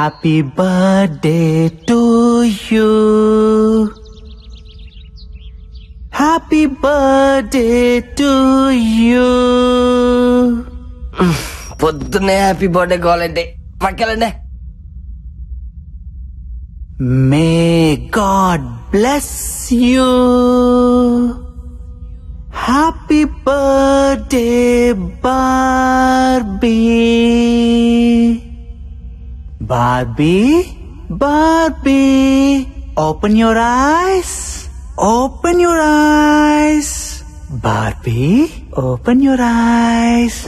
Happy birthday to you happy birthday to you పొద్దున్నే happy birthday కావాలంటే పక్కెళ్ళండి may God bless you happy birthday Barbie Barbie Barbie open your eyes open your eyes Barbie open your eyes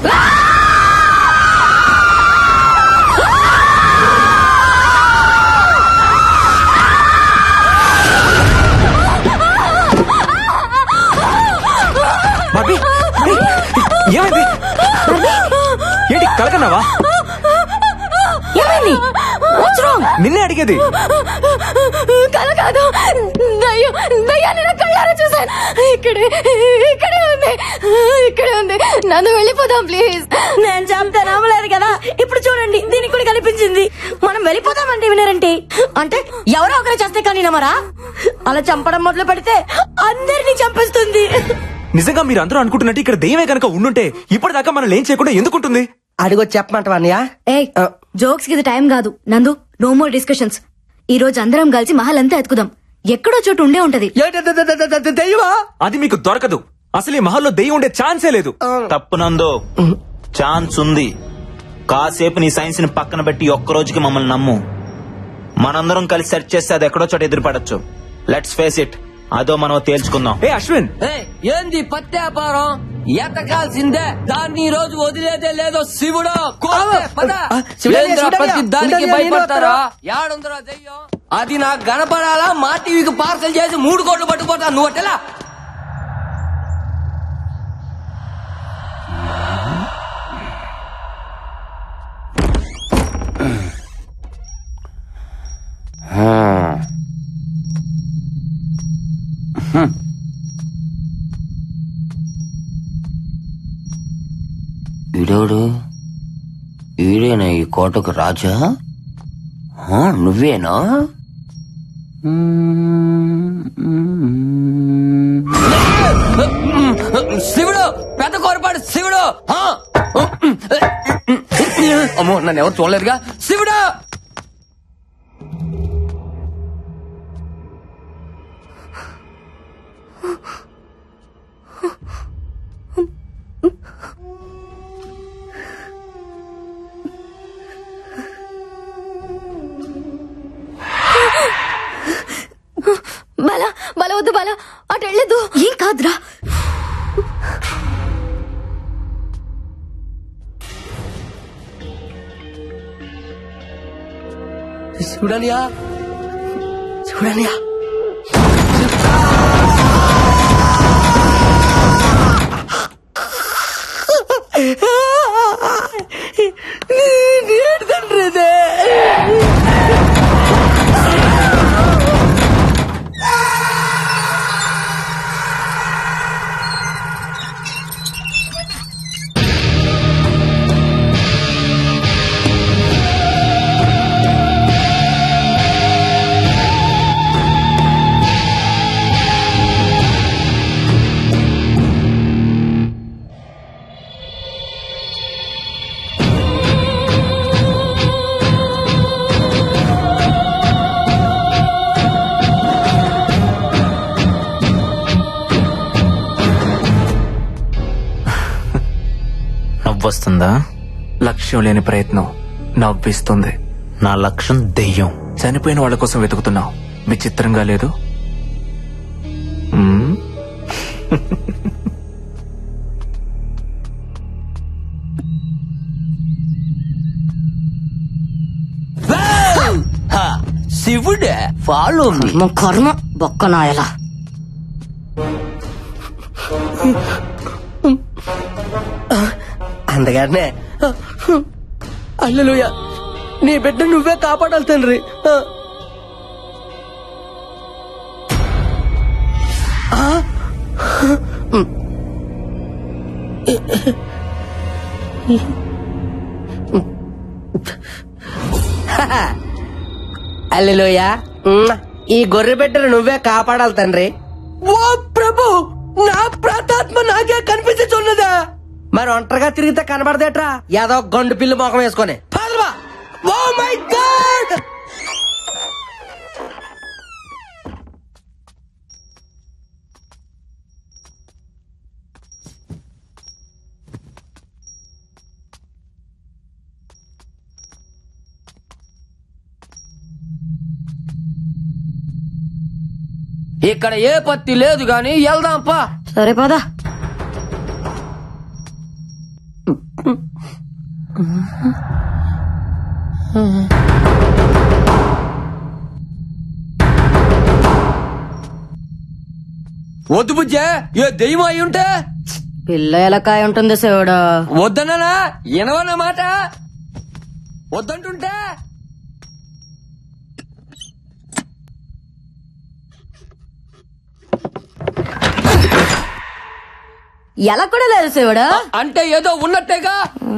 Bobby ఏమైంది ఏంటి కలకన్నావా ఏమైంది what's wrong నిన్నే అడిగేది కల కాదు దయ్యం దయ్యాన్ని నా కళ్ళారా చూసాను ఇక్కడే ఇక్కడే ఉంది ఇక్కడే ఉంది నన్ను వెళ్ళిపోదాం ప్లీజ్ నేను చంపితే నమ్మలేదు కదా ఇప్పుడు చూడండి దీనికి కూడా కనిపించింది మనం వెళ్ళిపోదామంటే వినరంటే అంటే ఎవరో ఒకరు చేస్తే కానీ నమ్మరా అలా చంపడం మొదలు పెడితే అందరినీ చంపేస్తుంది నిజంగా మీరు అందరూ అనుకుంటున్నట్టు ఇక్కడ దెయ్యమే కనుక ఉండుంటే ఇప్పటిదాకా మనం ఏం చేయకుండా ఎందుకుంటుంది అడిగొచ్చి చెప్పమంటావా అన్నయ్య ఏ జోక్స్ కి ఇది టైం కాదు నందు నో మోర్ డిస్కషన్స్ ఈ రోజు అందరం కలిసి మహల్ అంతా ఎత్తుకుదాం ఎక్కడో చోటు ఉండే ఉంటది దెయ్యమా అది మీకు దొరకదు అసలు ఈ మహల్లో దెయ్యం ఉండే ఛాన్సే లేదు తప్పునందో ఛాన్స్ ఉంది కాసేపు నీ సైన్స్ ని పక్కన పెట్టి ఒక్క రోజుకి మమ్మల్ని నమ్ము మనందరం కలిసి సెర్చ్ చేస్తే అది ఎక్కడో చోట ఎదురుపడచ్చు లెట్స్ ఫేస్ ఇట్ అదో మనం తేల్చుకుందాం ఏ అశ్విన్ ఏయ్, ఏంది పత్తి వ్యాపారం ఎతకాల్సిందే దాన్ని ఈ రోజు వదిలేదే లేదో శివుడు కోపే, పద. ఏంద్రా ప్రతి దానికి భయపడతారా యాడుందిరా దెయ్యం అది నాకు కనపడాలా మా టీవీకి పార్సల్ చేసి మూడు కోట్లు పట్టుకుపోతా నువ్వు అట్టెలా వీడోడు వీడేనా ఈ కోటకు రాజా ఆ, నువ్వేనా శివుడు పెద్ద కోరపాడు శివుడు ఆ! అమ్మో నన్ను ఎవరు చూడలేదుగా శివుడు బల బల వద్దు బల అటు వెళ్ళదు ఏం కాదురా శివుడనియా శివుడనియా నవ్వొస్తుందా లక్ష్యం లేని ప్రయత్నం నవ్విస్తుంది నా లక్ష్యం దెయ్యం చనిపోయిన వాళ్ళ కోసం వెతుకుతున్నావు విచిత్రంగా లేదు మ్మ్? శివుడే ఫాలో మీ కర్మ కర్మ బొక్కనాయలా అందగానే అల్లెలుయ నీ బిడ్డ నువ్వే కాపాడాలి తండ్రి ఆ. ఆ? అల్లెలోయ ఈ గొర్రె బిడ్డను నువ్వే కాపాడాలి తండ్రి ఓ ప్రభు నా ప్రాతాత్మ నాకే కనిపించుచున్నదా మరి ఒంటరిగా తిరిగితే కనబడదేట్రా ఏదో గండు పిల్లి మొఖం వేసుకొని పదవా. ఓ మై గాడ్ ఇక్కడ ఏ పత్తి లేదు గాని వెళ్దాంపా సరే పదా వద్దు బుజ్జే ఏ దెయ్యం అయి ఉంటే పిల్ల ఎలకాయ ఉంటుంది శివుడు వద్దన్నా ఎనవన్న మాట వద్దంటుంటే ఎలా కూడా లేదు శివుడు అంటే ఏదో ఉన్నట్టేగా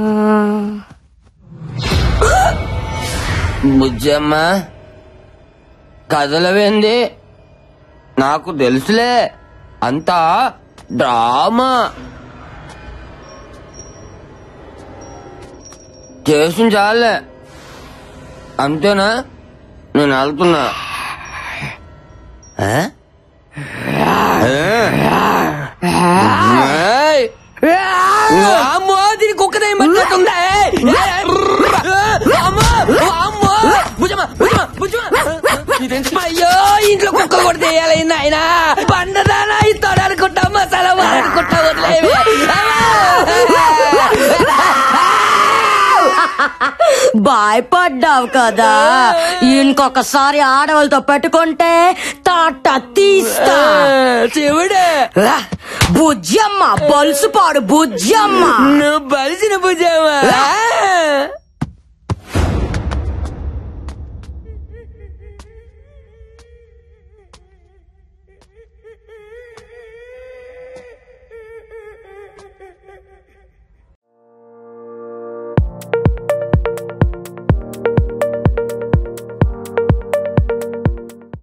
బుజ్జమ్మ కదలవేంది నాకు తెలుసులే అంతా డ్రామా చేసిన చాలే అంతేనా నేను వెళ్తున్నా ఆ? ఏయ్! అమ్మో దీని కుక్క దయ్యం పట్టినట్టుందా? ఏయ్! అమ్మో! అమ్మో! భుజమా, భుజమా, భుజమా! ఇదేంటి అయ్యో ఇంట్లో కుక్క కూడా తెయాలి నాయన పండదానా ఇస్తాడు అనుకుంటా మసాలా అనుకుంటా వదిలేవి భయపడ్డావు కదా ఇంకొకసారి ఆడవాళ్ళతో పెట్టుకుంటే తాట తీస్తా చెవుడే బుజ్జమ్మ బొలుసు పాడు బుజ్జమ్మ నువ్వు బలిసిన భుజమా